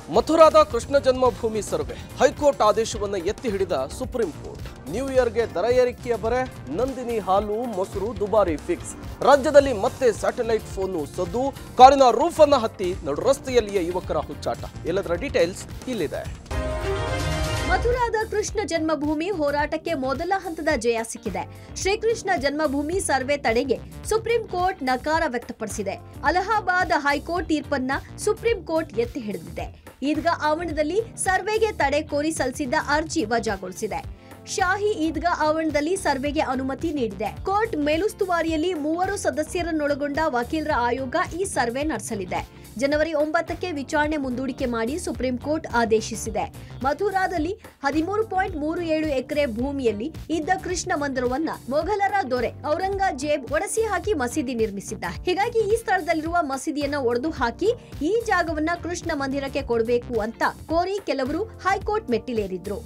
ಮಥುರಾದ Krishna Janmabhoomi survey high court ಆದೇಶವನ್ನು ಎತ್ತಿ ಹಿಡಿದ ಸುಪ್ರೀಂ ಕೋರ್ಟ್ ನ್ಯೂ ಇಯರ್ಗೆ ದರ ಏರಿಕೆಯ ಬರೆ ನಂದಿನಿ ಹಾಲು ಮೊಸರು ದುಬಾರಿ ಫಿಕ್ಸ್ ರಾಜ್ಯದಲ್ಲಿ ಮತ್ತೆ ಸ್ಯಾಟಲೈಟ್ ಫೋನು ಸದ್ದು ಕಾರಿನ ರೂಫ್ ಅನ್ನ ಹತ್ತಿ ನಡು ರಸ್ತೆಯಲ್ಲಿಯೇ ಯುವಕರ ಹುಚ್ಚಾಟ ಎಲ್ಲದರ ಡೀಟೇಲ್ಸ್ ಇಲ್ಲಿದೆ ಮಥುರಾದ ಕೃಷ್ಣ ಜನ್ಮಭೂಮಿ ಹೋರಾಟಕ್ಕೆ ಮೊದಲ ಹಂತದ ಜಯ ಸಿಕ್ಕಿದೆ ಶ್ರೀಕೃಷ್ಣ ಜನ್ಮಭೂಮಿ ಸರ್ವೆ ತಡೆಗೆ ಸುಪ್ರೀಂ ಕೋರ್ಟ್ ನಕಾರ ವ್ಯಕ್ತಪಡಿಸಿದೆ ಅಲಹಾಬಾದ್ ಹೈಕೋರ್ಟ್ ತೀರ್ಪನ್ನ ಸುಪ್ರೀಂ ಕೋರ್ಟ್ ಎತ್ತಿ ಹಿಡಿದಿದೆ ಈದ್ಗಾ ಆವರಣದಲ್ಲಿ ಸರ್ವೆಗೆ ತಡೆ ಕೋರಿ ಸಲ್ಲಿಸಿದ್ದ ಅರ್ಜಿ ವಜಾಗೊಳಿಸಿದೆ ಶಾಹಿ ಈದ್ಗಾ ಆವರಣದಲ್ಲಿ ಸರ್ವೆಗೆ ಅನುಮತಿ ನೀಡಿದೆ ಕೋರ್ಟ್ ಮೇಲುಸ್ತುವಾರಿಯಲ್ಲಿ ಮೂವರು ಸದಸ್ಯರನ್ನೊಳಗೊಂಡ ವಕೀಲರ ಆಯೋಗ ಈ ಸರ್ವೆ ನಡೆಸಲಿದೆ ಜನವರಿ ಒಂಬತ್ತಕ್ಕೆ ವಿಚಾರಣೆ ಮುಂದೂಡಿಕೆ ಮಾಡಿ ಸುಪ್ರೀಂ ಕೋರ್ಟ್ ಆದೇಶಿಸಿದೆ ಮಥುರಾದಲ್ಲಿ ಹದಿಮೂರು ಪಾಯಿಂಟ್ ಮೂರು ಏಳು ಎಕರೆ ಭೂಮಿಯಲ್ಲಿ ಇದ್ದ ಕೃಷ್ಣ ಮಂದಿರವನ್ನ ಮೊಘಲರ ದೊರೆ ಔರಂಗಜೇಬ್ ಒಡಸಿ ಹಾಕಿ ಮಸೀದಿ ನಿರ್ಮಿಸಿದ್ದ ಹೀಗಾಗಿ ಈ ಸ್ಥಳದಲ್ಲಿರುವ ಮಸೀದಿಯನ್ನ ಒಡೆದು ಹಾಕಿ ಈ ಜಾಗವನ್ನ ಕೃಷ್ಣ ಮಂದಿರಕ್ಕೆ ಕೊಡಬೇಕು ಅಂತ ಕೋರಿ ಕೆಲವರು ಹೈಕೋರ್ಟ್ ಮೆಟ್ಟಿಲೇರಿದ್ರು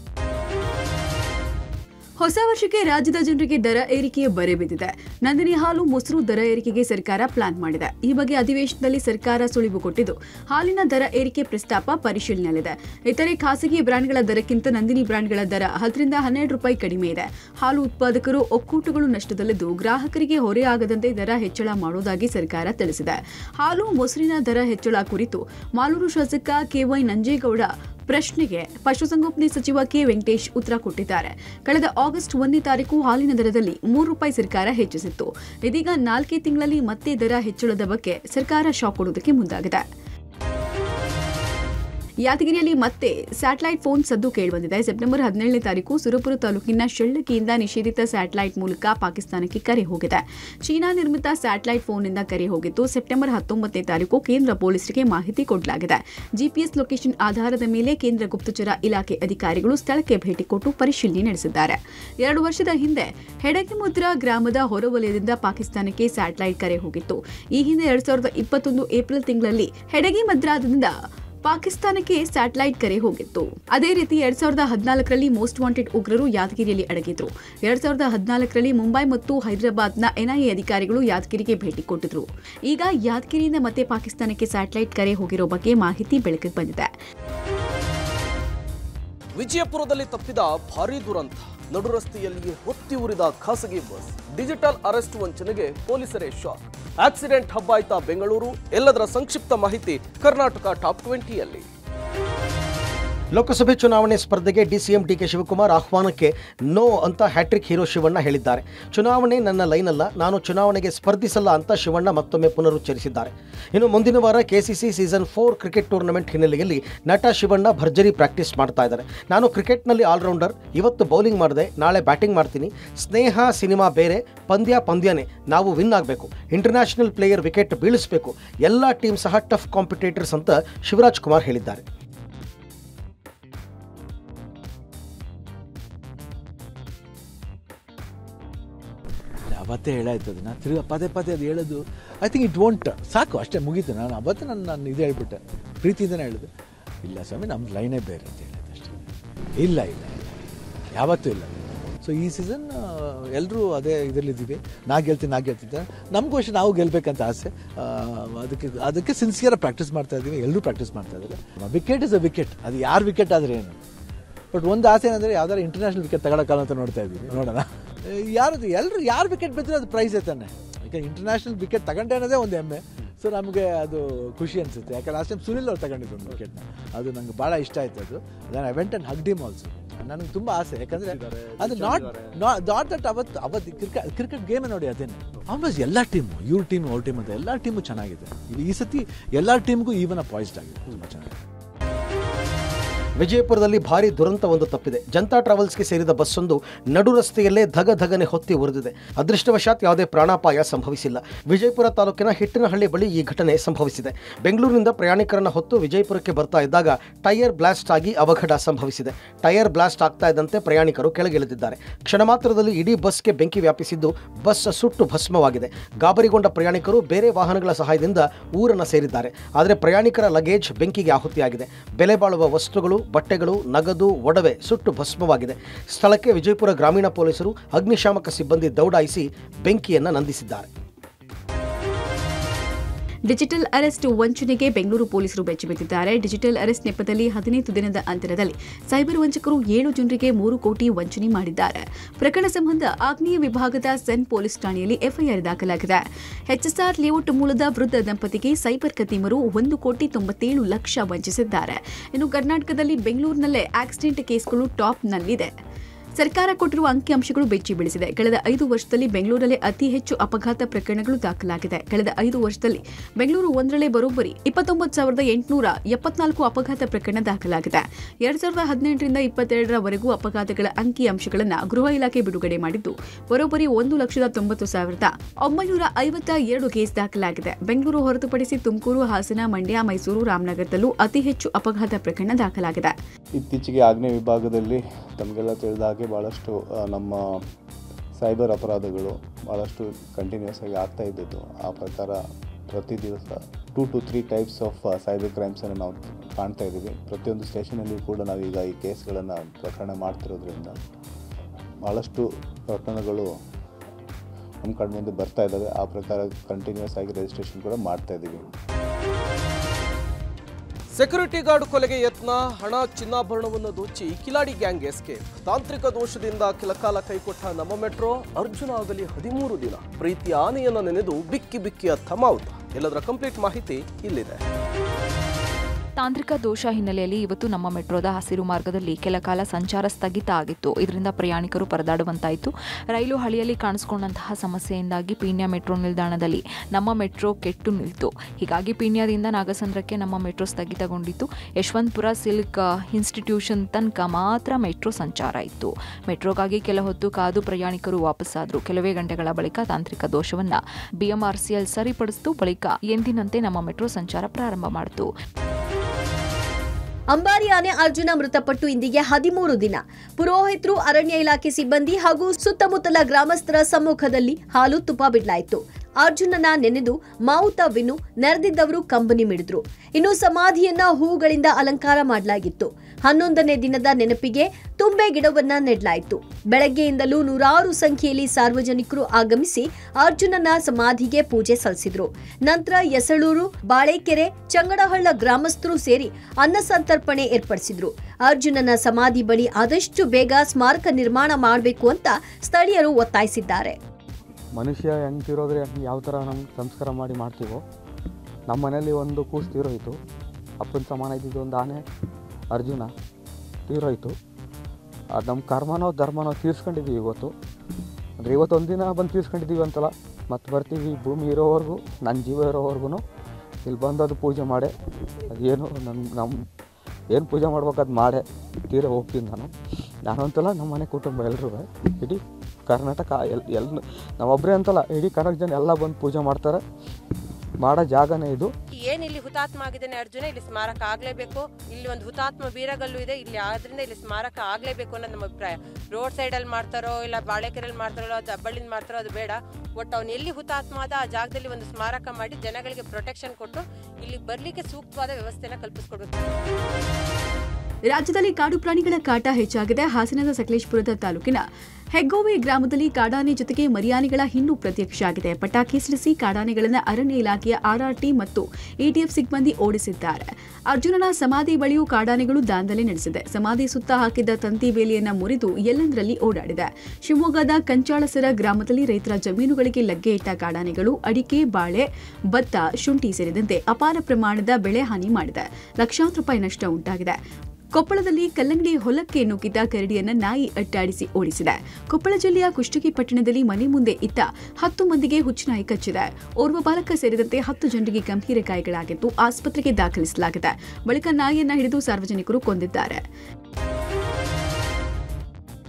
ಹೊಸ ವರ್ಷಕ್ಕೆ ರಾಜ್ಯದ ಜನರಿಗೆ ದರ ಏರಿಕೆಯ ಬರೆ ಬಿದ್ದಿದೆ ನಂದಿನಿ ಹಾಲು ಮೊಸರು ದರ ಏರಿಕೆಗೆ ಸರ್ಕಾರ ಪ್ಲಾನ್ ಮಾಡಿದೆ ಈ ಬಗ್ಗೆ ಅಧಿವೇಶನದಲ್ಲಿ ಸರ್ಕಾರ ಸುಳಿವು ಕೊಟ್ಟಿದ್ದು ಹಾಲಿನ ದರ ಏರಿಕೆ ಪ್ರಸ್ತಾಪ ಪರಿಶೀಲನೆಯಲ್ಲಿದೆ ಇತರೆ ಖಾಸಗಿ ಬ್ರ್ಯಾಂಡ್ಗಳ ದರಕ್ಕಿಂತ ನಂದಿನಿ ಬ್ರ್ಯಾಂಡ್ಗಳ ದರ ಹತ್ತರಿಂದ ಹನ್ನೆರಡು ರೂಪಾಯಿ ಕಡಿಮೆ ಇದೆ ಹಾಲು ಉತ್ಪಾದಕರು ಒಕ್ಕೂಟಗಳು ನಷ್ಟದಲ್ಲಿದ್ದು ಗ್ರಾಹಕರಿಗೆ ಹೊರೆಯಾಗದಂತೆ ದರ ಹೆಚ್ಚಳ ಮಾಡುವುದಾಗಿ ಸರ್ಕಾರ ತಿಳಿಸಿದೆ ಹಾಲು ಮೊಸರಿನ ದರ ಹೆಚ್ಚಳ ಕುರಿತು ಮಾಲೂರು ಶಾಸಕ ಕೆವೈ ನಂಜೇಗೌಡ ಪ್ರಶ್ನೆಗೆ ಪಶುಸಂಗೋಪನೆ ಸಚಿವ ಕೆ ವೆಂಕಟೇಶ್ ಉತ್ತರ ಕೊಟ್ಟಿದ್ದಾರೆ ಕಳೆದ ಆಗಸ್ಟ್ ಒಂದನೇ ತಾರೀಕು ಹಾಲಿನ ದರದಲ್ಲಿ ಮೂರು ರೂಪಾಯಿ ಸರ್ಕಾರ ಹೆಚ್ಚಿಸಿತ್ತು ಇದೀಗ ನಾಲ್ಕೇ ತಿಂಗಳಲ್ಲಿ ಮತ್ತೆ ದರ ಹೆಚ್ಚಳದ ಬಗ್ಗೆ ಸರ್ಕಾರ ಶಾಕ್ ಕೊಡುವುದಕ್ಕೆ ಮುಂದಾಗಿದೆ ಯಾದಗಿರಿಯಲ್ಲಿ ಮತ್ತೆ ಸ್ಯಾಟಲೈಟ್ ಫೋನ್ ಸದ್ದು ಕೇಳಿಬಂದಿದೆ ಸೆಪ್ಟೆಂಬರ್ ಹದಿನೇಳನೇ ತಾರೀಕು ಸುರಪುರ ತಾಲೂಕಿನ ಶೆಳ್ಳಕಿಯಿಂದ ನಿಷೇಧಿತ ಸ್ಯಾಟಲೈಟ್ ಮೂಲಕ ಪಾಕಿಸ್ತಾನಕ್ಕೆ ಕರೆ ಹೋಗಿದೆ ಚೀನಾ ನಿರ್ಮಿತ ಸ್ಯಾಟಲೈಟ್ ಫೋನ್ನಿಂದ ಕರೆ ಹೋಗಿದ್ದು ಸೆಪ್ಟೆಂಬರ್ ಹತ್ತೊಂಬತ್ತನೇ ತಾರೀಕು ಕೇಂದ್ರ ಪೊಲೀಸರಿಗೆ ಮಾಹಿತಿ ಕೊಡಲಾಗಿದೆ ಜಿಪಿಎಸ್ ಲೊಕೇಶನ್ ಆಧಾರದ ಮೇಲೆ ಕೇಂದ್ರ ಗುಪ್ತಚರ ಇಲಾಖೆ ಅಧಿಕಾರಿಗಳು ಸ್ಥಳಕ್ಕೆ ಭೇಟಿ ಕೊಟ್ಟು ಪರಿಶೀಲನೆ ನಡೆಸಿದ್ದಾರೆ ಎರಡು ವರ್ಷದ ಹಿಂದೆ ಹೆಡಗಿಮುದ್ರಾ ಗ್ರಾಮದ ಹೊರವಲಯದಿಂದ ಪಾಕಿಸ್ತಾನಕ್ಕೆ ಸ್ಯಾಟಲೈಟ್ ಕರೆ ಹೋಗಿತ್ತು ಈ ಹಿಂದೆ ಎರಡ್ ಸಾವಿರದ ಇಪ್ಪತ್ತೊಂದು ಏಪ್ರಿಲ್ ತಿಂಗಳಲ್ಲಿ ಹೆಡಗಿ ಮದ್ರಾದಿಂದ ಪಾಕಿಸ್ತಾನಕ್ಕೆ ಸ್ಯಾಟಲೈಟ್ ಕರೆ ಹೋಗಿತ್ತು ಅದೇ ರೀತಿ ಎರಡ್ ಸಾವಿರದ ಹದಿನಾಲ್ಕರಲ್ಲಿ ಮೋಸ್ಟ್ ವಾಂಟೆಡ್ ಉಗ್ರರು ಯಾದಗಿರಿಯಲ್ಲಿ ಅಡಗಿದ್ರು ಎರಡ್ ಸಾವಿರದ ಹದಿನಾಲ್ಕರಲ್ಲಿ ಮುಂಬೈ ಮತ್ತು ಹೈದರಾಬಾದ್ನ ಎನ್ಐಎ ಅಧಿಕಾರಿಗಳು ಯಾದಗಿರಿಗೆ ಭೇಟಿ ಕೊಟ್ಟಿದ್ರು ಈಗ ಯಾದಗಿರಿಯಿಂದ ಮತ್ತೆ ಪಾಕಿಸ್ತಾನಕ್ಕೆ ಸ್ಯಾಟಲೈಟ್ ಕರೆ ಹೋಗಿರೋ ಬಗ್ಗೆ ಮಾಹಿತಿ ಬೆಳಕಿಗೆ ಬಂದಿದೆ ವಿಜಯಪುರದಲ್ಲಿ ತಪ್ಪಿದ ಭಾರೀ ದುರಂತ ನಡು ರಸ್ತೆಯಲ್ಲಿಯೇ ಹೊತ್ತಿ ಉರಿದ ಖಾಸಗಿ ಬಸ್ ಡಿಜಿಟಲ್ ಅರೆಸ್ಟ್ ವಂಚನೆಗೆ ಪೊಲೀಸರೇ ಶಾಕ್ ಆಕ್ಸಿಡೆಂಟ್ ಹಬ್ಬಾಯ್ತಾ ಬೆಂಗಳೂರು ಎಲ್ಲದರ ಸಂಕ್ಷಿಪ್ತ ಮಾಹಿತಿ ಕರ್ನಾಟಕ ಟಾಪ್ ಟ್ವೆಂಟಿಯಲ್ಲಿ ಲೋಕಸಭೆ ಚುನಾವಣೆ ಸ್ಪರ್ಧೆಗೆ ಡಿಸಿಎಂ ಡಿಕೆ ಶಿವಕುಮಾರ್ ಆಹ್ವಾನಕ್ಕೆ ನೋ ಅಂತ ಹ್ಯಾಟ್ರಿಕ್ ಹೀರೋ ಶಿವಣ್ಣ ಹೇಳಿದ್ದಾರೆ ಚುನಾವಣೆ ನನ್ನ ಲೈನ್ ಅಲ್ಲ ನಾನು ಚುನಾವಣೆಗೆ ಸ್ಪರ್ಧಿಸಲ್ಲ ಅಂತ ಶಿವಣ್ಣ ಮತ್ತೊಮ್ಮೆ ಪುನರುಚ್ಚರಿಸಿದ್ದಾರೆ ಇನ್ನು ಮುಂದಿನ ವಾರ KCC season four cricket tournament ಹಿನ್ನೆಲೆಯಲ್ಲಿ ನಟ ಶಿವಣ್ಣ ಭರ್ಜರಿ ಪ್ರಾಕ್ಟೀಸ್ ಮಾಡ್ತಾ ಇದ್ದಾರೆ ನಾನು ಕ್ರಿಕೆಟ್ನಲ್ಲಿ ಆಲ್ರೌಂಡರ್ ಇವತ್ತು ಬೌಲಿಂಗ್ ಮಾಡಿದೆ ನಾಳೆ ಬ್ಯಾಟಿಂಗ್ ಮಾಡ್ತೀನಿ ಸ್ನೇಹ ಸಿನಿಮಾ ಬೇರೆ ಪಂದ್ಯ ಪಂದ್ಯನೇ ನಾವು ವಿನ್ ಆಗಬೇಕು ಇಂಟರ್ನ್ಯಾಷನಲ್ ಪ್ಲೇಯರ್ ವಿಕೆಟ್ ಬೀಳಿಸಬೇಕು ಎಲ್ಲ ಟೀಮ್ ಸಹ ಟಫ್ ಕಾಂಪಿಟೇಟರ್ಸ್ ಅಂತ ಶಿವರಾಜ್ ಕುಮಾರ್ ಹೇಳಿದ್ದಾರೆ ಅವತ್ತೇ ಹೇಳಾಯ್ತು ಅದನ್ನ ತಿರ್ಗಾ ಪದೇ ಪದೇ ಅದು ಹೇಳೋದು ಐ ಥಿಂಕ್ ಇಟ್ ವೋಂಟ್ ಸಾಕು ಅಷ್ಟೇ ಮುಗೀತು ನಾನು ಅವತ್ತು ನಾನು ನಾನು ಇದು ಹೇಳ್ಬಿಟ್ಟೆ ಪ್ರೀತಿಯಿಂದನೇ ಹೇಳಿದೆ ಇಲ್ಲ ಸ್ವಾಮಿ ನಮ್ಮ ಲೈನೇ ಬೇರೆ ಅಂತ ಹೇಳಿದೆ ಅಷ್ಟೇ ಇಲ್ಲ ಇಲ್ಲ ಇಲ್ಲ ಯಾವತ್ತೂ ಇಲ್ಲ ಸೊ ಈ ಸೀಸನ್ ಎಲ್ಲರೂ ಅದೇ ಇದರಲ್ಲಿದ್ದೀವಿ ನಾ ಗೆಲ್ತೀನಿ ನಾ ಗೆಲ್ತಿದ್ದೆ ನಮಗೂ ಅಷ್ಟೇ ನಾವು ಗೆಲ್ಬೇಕಂತ ಆಸೆ ಆ, ಅದಕ್ಕೆ ಅದಕ್ಕೆ ಸಿನ್ಸಿಯರ್ ಪ್ರಾಕ್ಟೀಸ್ ಮಾಡ್ತಾ ಇದ್ದೀವಿ ಎಲ್ಲರೂ ಪ್ರಾಕ್ಟೀಸ್ ಮಾಡ್ತಾ ಇದ್ದಾರೆ ವಿಕೆಟ್ ಇಸ್ ಅ ವಿಕೆಟ್ ಅದು ಯಾರು ವಿಕೆಟ್ ಆದರೆ ಏನು ಬಟ್ ಒಂದು ಆಸೆ ಏನಂದರೆ ಯಾವ್ದಾರು ಇಂಟರ್ನ್ಯಾಷನಲ್ ವಿಕೆಟ್ ತಗೊಳಕ್ಕಲ್ಲ ಅಂತ ನೋಡ್ತಾ ಇದ್ದೀವಿ ನೋಡೋಣ ಯಾರು ಎಲ್ಲರೂ ಯಾರು ವಿಕೆಟ್ ಬಿದ್ದರೆ ಅದು ಪ್ರೈಸ್ ತಾನೆ ಈಗ ಇಂಟರ್ನ್ಯಾಷನಲ್ ವಿಕೆಟ್ ತಗೊಂಡೆ ಅನ್ನೋದೇ ಒಂದು ಹೆಮ್ಮೆ ಸೊ ನಮಗೆ ಅದು ಖುಷಿ ಅನಿಸುತ್ತೆ ಯಾಕಂದ್ರೆ ಲಾಸ್ಟ್ ಟೈಮ್ ಸುನಿಲ್ ಅವ್ರು ತಗೊಂಡಿದ್ದು ಒಂದು ವಿಕೆಟ್ನ ಅದು ನಂಗೆ ಭಾಳ ಇಷ್ಟ ಆಯ್ತು ಅದು ಅದನ್ನು I went and hug dim also ನನಗೆ ತುಂಬ ಆಸೆ ಯಾಕಂದರೆ ಅದು ನಾಟ್ ನಾಟ್ ದಟ್ ಅವತ್ತು ಅವತ್ತು ಕ್ರಿಕೆಟ್ ಕ್ರಿಕೆಟ್ ಗೇಮ್ ನೋಡಿ ಅದೇನೆ ಆಲ್ಮೋಸ್ಟ್ ಎಲ್ಲ ಟೀಮು ಇವ್ರ ಟೀಮ್ ಅವ್ರ ಟೀಮ್ ಅಂತ ಎಲ್ಲ ಟೀಮು ಚೆನ್ನಾಗಿದೆ ಈ ಸತಿ ಎಲ್ಲ ಟೀಮ್ಗೂ ಈವನ್ ಪಾಯ್ಸ್ಡ್ ಆಗಿದೆ ತುಂಬ ಚೆನ್ನಾಗಿದೆ ವಿಜಯಪುರದಲ್ಲಿ ಭಾರಿ ದುರಂತವೊಂದು ತಪ್ಪಿದೆ ಜನತಾ ಟ್ರಾವೆಲ್ಸ್ಗೆ ಸೇರಿದ ಬಸ್ಸೊಂದು ನಡು ರಸ್ತೆಯಲ್ಲೇ ಧಗ ಧಗನೆ ಹೊತ್ತಿ ಉರಿದಿದೆ ಅದೃಷ್ಟವಶಾತ್ ಯಾವುದೇ ಪ್ರಾಣಾಪಾಯ ಸಂಭವಿಸಿಲ್ಲ ವಿಜಯಪುರ ತಾಲೂಕಿನ ಹಿಟ್ಟಿನಹಳ್ಳಿ ಬಳಿ ಈ ಘಟನೆ ಸಂಭವಿಸಿದೆ ಬೆಂಗಳೂರಿನಿಂದ ಪ್ರಯಾಣಿಕರನ್ನ ಹೊತ್ತು ವಿಜಯಪುರಕ್ಕೆ ಬರ್ತಾ ಇದ್ದಾಗ ಟೈರ್ ಬ್ಲಾಸ್ಟ್ ಆಗಿ ಅವಘಡ ಸಂಭವಿಸಿದೆ ಟೈರ್ ಬ್ಲಾಸ್ಟ್ ಆಗ್ತಾ ಇದ್ದಂತೆ ಪ್ರಯಾಣಿಕರು ಕೆಳಗಿಳಿದಿದ್ದಾರೆ ಕ್ಷಣ ಮಾತ್ರದಲ್ಲಿ ಇಡೀ ಬಸ್ಗೆ ಬೆಂಕಿ ವ್ಯಾಪಿಸಿದ್ದು ಬಸ್ ಸುಟ್ಟು ಭಸ್ಮವಾಗಿದೆ ಗಾಬರಿಗೊಂಡ ಪ್ರಯಾಣಿಕರು ಬೇರೆ ವಾಹನಗಳ ಸಹಾಯದಿಂದ ಊರನ್ನು ಸೇರಿದ್ದಾರೆ ಆದರೆ ಪ್ರಯಾಣಿಕರ ಲಗೇಜ್ ಬೆಂಕಿಗೆ ಆಹುತಿಯಾಗಿದೆ ಬೆಲೆ ಬಾಳುವ ವಸ್ತುಗಳು ಬಟ್ಟೆಗಳು ನಗದು ಒಡವೆ ಸುಟ್ಟು ಭಸ್ಮವಾಗಿದೆ ಸ್ಥಳಕ್ಕೆ ವಿಜಯಪುರ ಗ್ರಾಮೀಣ ಪೊಲೀಸರು ಅಗ್ನಿಶಾಮಕ ಸಿಬ್ಬಂದಿ ದೌಡಾಯಿಸಿ ಬೆಂಕಿಯನ್ನು ನಂದಿಸಿದ್ದಾರೆ ಡಿಜಿಟಲ್ ಅರೆಸ್ಟ್ ವಂಚನೆಗೆ ಬೆಂಗಳೂರು ಪೊಲೀಸರು ಬೆಚ್ಚಿಬಿದ್ದಿದ್ದಾರೆ ಡಿಜಿಟಲ್ ಅರೆಸ್ಟ್ ನೆಪದಲ್ಲಿ ಹದಿನೈದು ದಿನದ ಅಂತರದಲ್ಲಿ ಸೈಬರ್ ವಂಚಕರು ಏಳು ಜನರಿಗೆ ಮೂರು ಕೋಟಿ ವಂಚನೆ ಮಾಡಿದ್ದಾರೆ ಪ್ರಕರಣ ಸಂಬಂಧ ಆಗ್ನೇಯ ವಿಭಾಗದ ಸೆನ್ ಪೊಲೀಸ್ ಠಾಣೆಯಲ್ಲಿ ಎಫ್ಐಆರ್ ದಾಖಲಾಗಿದೆ ಎಚ್ಎಸ್ಆರ್ ಲೇಔಟ್ ಮೂಲದ ವೃದ್ಧ ದಂಪತಿಗೆ ಸೈಬರ್ ಕತೀಮರು ಒಂದು ಕೋಟಿ ತೊಂಬತ್ತೇಳು ಲಕ್ಷ ವಂಚಿಸಿದ್ದಾರೆ ಇನ್ನು ಕರ್ನಾಟಕದಲ್ಲಿ ಬೆಂಗಳೂರಿನಲ್ಲೇ ಆಕ್ಸಿಡೆಂಟ್ ಕೇಸ್ಗಳು ಟಾಪ್ನಲ್ಲಿದೆ ಸರ್ಕಾರ ಕೊಟ್ಟಿರುವ ಅಂಕಿಅಂಶಗಳು ಬೆಚ್ಚಿ ಬೀಳಿಸಿದೆ ಕಳೆದ ಐದು ವರ್ಷದಲ್ಲಿ ಬೆಂಗಳೂರಲ್ಲಿ ಅತಿ ಹೆಚ್ಚು ಅಪಘಾತ ಪ್ರಕರಣಗಳು ದಾಖಲಾಗಿದೆ ಕಳೆದ ಐದು ವರ್ಷದಲ್ಲಿ ಬೆಂಗಳೂರು ಒಂದರಲ್ಲೇ ಬರೋಬ್ಬರಿ ಇಪ್ಪತ್ತೊಂಬತ್ತು ಸಾವಿರದ ಎಂಟುನೂರ ಎಪ್ಪತ್ನಾಲ್ಕು ಅಪಘಾತ ಪ್ರಕರಣ ದಾಖಲಾಗಿದೆ ಎರಡ್ ಸಾವಿರದ ಹದಿನೆಂಟರಿಂದ ಇಪ್ಪತ್ತೆರಡರವರೆಗೂ ಅಪಘಾತಗಳ ಅಂಕಿಅಂಶಗಳನ್ನು ಗೃಹ ಇಲಾಖೆ ಬಿಡುಗಡೆ ಮಾಡಿದ್ದು ಬರೋಬ್ಬರಿ ಒಂದು ಲಕ್ಷದ ತೊಂಬತ್ತು ಸಾವಿರದ ಒಂಬೈನೂರ ಐವತ್ತ ಎರಡು ಕೇಸ್ ದಾಖಲಾಗಿದೆ ಬೆಂಗಳೂರು ಹೊರತುಪಡಿಸಿ ತುಮಕೂರು ಹಾಸನ ಮಂಡ್ಯ ಮೈಸೂರು ರಾಮನಗರದಲ್ಲೂ ಅತಿ ಹೆಚ್ಚು ಅಪಘಾತ ಪ್ರಕರಣ ದಾಖಲಾಗಿದೆ ಇತ್ತೀಚೆಗೆ ಆಗ್ನೇಯ ವಿಭಾಗದಲ್ಲಿ ತಮಗೆಲ್ಲ ತಿಳಿದ ಹಾಗೆ ಭಾಳಷ್ಟು ಆ, ನಮ್ಮ ಸೈಬರ್ ಅಪರಾಧಗಳು ಭಾಳಷ್ಟು ಕಂಟಿನ್ಯೂಸ್ ಆಗಿ ಆಗ್ತಾ ಇದ್ದದ್ದು ಆ ಪ್ರಕಾರ ಪ್ರತಿ ದಿವಸ two to three types of cyber ಕ್ರೈಮ್ಸನ್ನು ನಾವು ಕಾಣ್ತಾ ಇದ್ದೀವಿ ಪ್ರತಿಯೊಂದು ಸ್ಟೇಷನಲ್ಲಿ ಕೂಡ ನಾವೀಗ ಈ ಕೇಸ್ಗಳನ್ನು ಪ್ರಕರಣ ಮಾಡ್ತಿರೋದ್ರಿಂದ ಭಾಳಷ್ಟು ಪ್ರಕರಣಗಳು ನಮ್ಮ ಕಣ್ಮುಂದೆ ಬರ್ತಾ ಇದ್ದಾವೆ ಆ ಪ್ರಕಾರ ಕಂಟಿನ್ಯೂಸ್ ಆಗಿ ರಿಜಿಸ್ಟ್ರೇಷನ್ ಕೂಡ ಮಾಡ್ತಾ ಇದ್ದೀವಿ ಸೆಕ್ಯೂರಿಟಿ ಗಾರ್ಡ್ ಕೊಲೆಗೆ ಯತ್ನ ಹಣ ಚಿನ್ನಾಭರಣವನ್ನು ದೋಚಿ ಕಿಲಾಡಿ ಗ್ಯಾಂಗ್ ಎಸ್ಕೇಪ್ ತಾಂತ್ರಿಕ ದೋಷದಿಂದ ಕೆಲಕಾಲ ಕೈಕೊಟ್ಟ ನಮ್ಮ ಮೆಟ್ರೋ ಅರ್ಜುನ ಆಗಲಿ ಹದಿಮೂರು ದಿನ ಪ್ರೀತಿಯ ಆನೆಯನ್ನು ನೆನೆದು ಬಿಕ್ಕಿ ಬಿಕ್ಕಿಯ ಥಮಾವುತ ಎಲ್ಲದರ ಕಂಪ್ಲೀಟ್ ಮಾಹಿತಿ ಇಲ್ಲಿದೆ ತಾಂತ್ರಿಕ ದೋಷ ಹಿನ್ನೆಲೆಯಲ್ಲಿ ಇವತ್ತು ನಮ್ಮ ಮೆಟ್ರೋದ ಹಸಿರು ಮಾರ್ಗದಲ್ಲಿ ಕೆಲ ಕಾಲ ಸಂಚಾರ ಸ್ಥಗಿತ ಆಗಿತ್ತು ಇದರಿಂದ ಪ್ರಯಾಣಿಕರು ಪರದಾಡುವಂತಾಯಿತು ರೈಲು ಹಳಿಯಲ್ಲಿ ಕಾಣಿಸಿಕೊಂಡಂತಹ ಸಮಸ್ಯೆಯಿಂದಾಗಿ ಪೀಣ್ಯ ಮೆಟ್ರೋ ನಿಲ್ದಾಣದಲ್ಲಿ ನಮ್ಮ ಮೆಟ್ರೋ ಕೆಟ್ಟು ನಿಲ್ತು ಹೀಗಾಗಿ ಪೀಣ್ಯದಿಂದ ನಾಗಸಂದ್ರಕ್ಕೆ ನಮ್ಮ ಮೆಟ್ರೋ ಸ್ಥಗಿತಗೊಂಡಿತ್ತು ಯಶವಂತಪುರ ಸಿಲ್ಕ್ ಇನ್ಸ್ಟಿಟ್ಯೂಷನ್ ತನಕ ಮಾತ್ರ ಮೆಟ್ರೋ ಸಂಚಾರ ಇತ್ತು ಮೆಟ್ರೋಗಾಗಿ ಕೆಲ ಹೊತ್ತು ಕಾದು ಪ್ರಯಾಣಿಕರು ವಾಪಸ್ಸಾದರು ಕೆಲವೇ ಗಂಟೆಗಳ ಬಳಿಕ ತಾಂತ್ರಿಕ ದೋಷವನ್ನ ಬಿಎಂಆರ್ಸಿಎಲ್ ಸರಿಪಡಿಸಿತು ಬಳಿಕ ಎಂದಿನಂತೆ ನಮ್ಮ ಮೆಟ್ರೋ ಸಂಚಾರ ಪ್ರಾರಂಭ ಮಾಡಿತು ಅಂಬಾರಿ ಆನೆ ಅರ್ಜುನ ಮೃತಪಟ್ಟು ಇಂದಿಗೆ ಹದಿಮೂರು ದಿನ ಪುರೋಹಿತರು ಅರಣ್ಯ ಇಲಾಖೆ ಸಿಬ್ಬಂದಿ ಹಾಗೂ ಸುತ್ತಮುತ್ತಲ ಗ್ರಾಮಸ್ಥರ ಸಮ್ಮುಖದಲ್ಲಿ ಹಾಲು ತುಪ್ಪ ಬಿಡಲಾಯಿತು ಅರ್ಜುನನ ನೆನೆದು ಮಾವುತ ವಿನು ನೆರೆದಿದ್ದವರು ಕಂಬನಿ ಮಿಡಿದ್ರು ಇನ್ನು ಸಮಾಧಿಯನ್ನ ಹೂಗಳಿಂದ ಅಲಂಕಾರ ಮಾಡಲಾಗಿತ್ತು ಹನ್ನೊಂದನೇ ದಿನದ ನೆನಪಿಗೆ ತುಂಬೆ ಗಿಡವನ್ನ ನೆಡಲಾಯಿತು ಬೆಳಗ್ಗೆಯಿಂದಲೂ ನೂರಾರು ಸಂಖ್ಯೆಯಲ್ಲಿ ಸಾರ್ವಜನಿಕರು ಆಗಮಿಸಿ ಅರ್ಜುನನ ಸಮಾಧಿಗೆ ಪೂಜೆ ಸಲ್ಲಿಸಿದ್ರು ನಂತರ ಯಸಳೂರು ಬಾಳೆಕೆರೆ ಚಂಗಡಹಳ್ಳ ಗ್ರಾಮಸ್ಥರು ಸೇರಿ ಅನ್ನ ಸಂತರ್ಪಣೆ ಏರ್ಪಡಿಸಿದ್ರು ಅರ್ಜುನನ ಸಮಾಧಿ ಬಳಿ ಆದಷ್ಟು ಬೇಗ ಸ್ಮಾರಕ ನಿರ್ಮಾಣ ಮಾಡಬೇಕು ಅಂತ ಸ್ಥಳೀಯರು ಒತ್ತಾಯಿಸಿದ್ದಾರೆ ಮನುಷ್ಯ ಹೆಂಗೆ ತೀರೋದ್ರೆ ಹೆಂಗೆ ಯಾವ ಥರ ನಮ್ಗೆ ಸಂಸ್ಕಾರ ಮಾಡಿ ಮಾಡ್ತೀವೋ ನಮ್ಮ ಮನೇಲಿ ಒಂದು ಕೂಸು ತೀರೋಯ್ತು ಅಪ್ಪನ ಸಮಾನ ಇದ್ದಿದ್ದು ಒಂದು ಆನೆ ಅರ್ಜುನ ತೀರೋಯ್ತು ಅದು ನಮ್ಮ ಕರ್ಮನೋ ಧರ್ಮನೋ ತೀರ್ಸ್ಕೊಂಡಿದ್ದೀವಿ ಇವತ್ತು ಅಂದರೆ ಇವತ್ತು ಒಂದಿನ ಬಂದು ತೀರ್ಸ್ಕೊಂಡಿದ್ದೀವಿ ಅಂತಲ್ಲ ಮತ್ತೆ ಬರ್ತೀವಿ ಭೂಮಿ ಇರೋವರೆಗೂ ನನ್ನ ಜೀವ ಇರೋವರೆಗೂ ಇಲ್ಲಿ ಬಂದು ಅದು ಪೂಜೆ ಮಾಡೇ ಅದೇನು ನನ್ನ ನಮ್ಮ ಏನು ಪೂಜೆ ಮಾಡ್ಬೇಕು ಅದು ಮಾಡೇ ತೀರ ಹೋಗ್ತೀನಿ ನಾನು ನಾನಂತಲ್ಲ ನಮ್ಮ ಮನೆ ಕುಟುಂಬ ಎಲ್ಲರೂ ಇಡೀ ಕರ್ನಾಟಕ ಎಲ್ ಎಲ್ ನಾವೊಬ್ಬರೇ ಅಂತಲ್ಲ ಇಡೀ ಕರ್ನಾಟಕ ಜನ ಎಲ್ಲ ಬಂದು ಪೂಜೆ ಮಾಡ್ತಾರೆ ಮಾಡೋ ಜಾಗನೇ ಇದು ಏನ್ ಇಲ್ಲಿ ಹುತಾತ್ಮ ಆಗಿದ್ದಾನೆ ಅರ್ಜುನ ಇಲ್ಲಿ ಸ್ಮಾರಕ ಆಗ್ಲೇಬೇಕು ಇಲ್ಲಿ ಒಂದು ಹುತಾತ್ಮ ವೀರಗಲ್ಲು ಇದೆ ಇಲ್ಲಿ ಆದ್ರಿಂದ ಇಲ್ಲಿ ಸ್ಮಾರಕ ಆಗ್ಲೇಬೇಕು ಅನ್ನೋದು ನಮ್ಮ ಅಭಿಪ್ರಾಯ ರೋಡ್ ಸೈಡ್ ಅಲ್ಲಿ ಮಾಡ್ತಾರೋ ಇಲ್ಲ ಬಾಳೆಕೆರೆಯಲ್ಲಿ ಮಾಡ್ತಾರೋ ಅದು ಹಬ್ಬಳ್ಳಿಂದ ಮಾಡ್ತಾರೋ ಅದು ಬೇಡ ಒಟ್ಟು ಅವ್ನು ಎಲ್ಲಿ ಹುತಾತ್ಮ ಆದ ಆ ಜಾಗದಲ್ಲಿ ಒಂದು ಸ್ಮಾರಕ ಮಾಡಿ ಜನಗಳಿಗೆ ಪ್ರೊಟೆಕ್ಷನ್ ಕೊಟ್ಟು ಇಲ್ಲಿ ಬರ್ಲಿಕ್ಕೆ ಸೂಕ್ತವಾದ ವ್ಯವಸ್ಥೆನ ಕಲ್ಪಿಸ್ಕೊಡ್ಬೇಕು ರಾಜ್ಯದಲ್ಲಿ ಕಾಡು ಪ್ರಾಣಿಗಳ ಕಾಟ ಹೆಚ್ಚಾಗಿದೆ ಹಾಸನದ ಸಕಲೇಶ್ಪುರದ ತಾಲೂಕಿನ ಹೆಗ್ಗೋವೆ ಗ್ರಾಮದಲ್ಲಿ ಕಾಡಾನೆ ಜೊತೆಗೆ ಮರಿಯಾನೆಗಳ ಹಿಂಡು ಪ್ರತ್ಯಕ್ಷ ಆಗಿದೆ ಪಟಾಕಿ ಸಿಡಿಸಿ ಕಾಡಾನೆಗಳನ್ನು ಅರಣ್ಯ ಇಲಾಖೆಯ ಆರ್ಆರ್ಟಿ ಮತ್ತು ಇಟಿಎಫ್ ಸಿಬ್ಬಂದಿ ಓಡಿಸಿದ್ದಾರೆ ಅರ್ಜುನನ ಸಮಾಧಿ ಬಳಿಯೂ ಕಾಡಾನೆಗಳು ದಾಂಧಲೆ ನಡೆಸಿದೆ ಸಮಾಧಿ ಸುತ್ತ ಹಾಕಿದ್ದ ತಂತಿ ಬೇಲಿಯನ್ನ ಮುರಿದು ಎಲ್ಲೆಂದರಲ್ಲಿ ಓಡಾಡಿದೆ ಶಿವಮೊಗ್ಗದ ಕಂಚಾಳಸರ ಗ್ರಾಮದಲ್ಲಿ ರೈತರ ಜಮೀನುಗಳಿಗೆ ಲಗ್ಗೆ ಇಟ್ಟ ಕಾಡಾನೆಗಳು ಅಡಿಕೆ ಬಾಳೆ ಭತ್ತ ಶುಂಠಿ ಸೇರಿದಂತೆ ಅಪಾರ ಪ್ರಮಾಣದ ಬೆಳೆ ಹಾನಿ ಮಾಡಿದೆ ಲಕ್ಷಾಂತರ ರೂಪಾಯಿ ನಷ್ಟ ಉಂಟಾಗಿದೆ ಕೊಪ್ಪಳದಲ್ಲಿ ಕಲ್ಲಂಗಡಿ ಹೊಲಕ್ಕೆ ನುಗ್ಗಿದ್ದ ಕರಡಿಯನ್ನ ನಾಯಿ ಅಟ್ಟಾಡಿಸಿ ಓಡಿಸಿದೆ ಕೊಪ್ಪಳ ಜಿಲ್ಲೆಯ ಕುಷ್ಟಗಿ ಪಟ್ಟಣದಲ್ಲಿ ಮನೆ ಮುಂದೆ ಇದ್ದ ಹತ್ತು ಮಂದಿಗೆ ಹುಚ್ಚುನಾಯಿ ಕಚ್ಚಿದೆ ಓರ್ವ ಬಾಲಕ ಸೇರಿದಂತೆ ಹತ್ತು ಜನರಿಗೆ ಗಂಭೀರ ಗಾಯಗಳಾಗಿದ್ದು ಆಸ್ಪತ್ರೆಗೆ ದಾಖಲಿಸಲಾಗಿದೆ ಬಳಿಕ ನಾಯಿಯನ್ನ ಹಿಡಿದು ಸಾರ್ವಜನಿಕರು ಕೊಂದಿದ್ದಾರೆ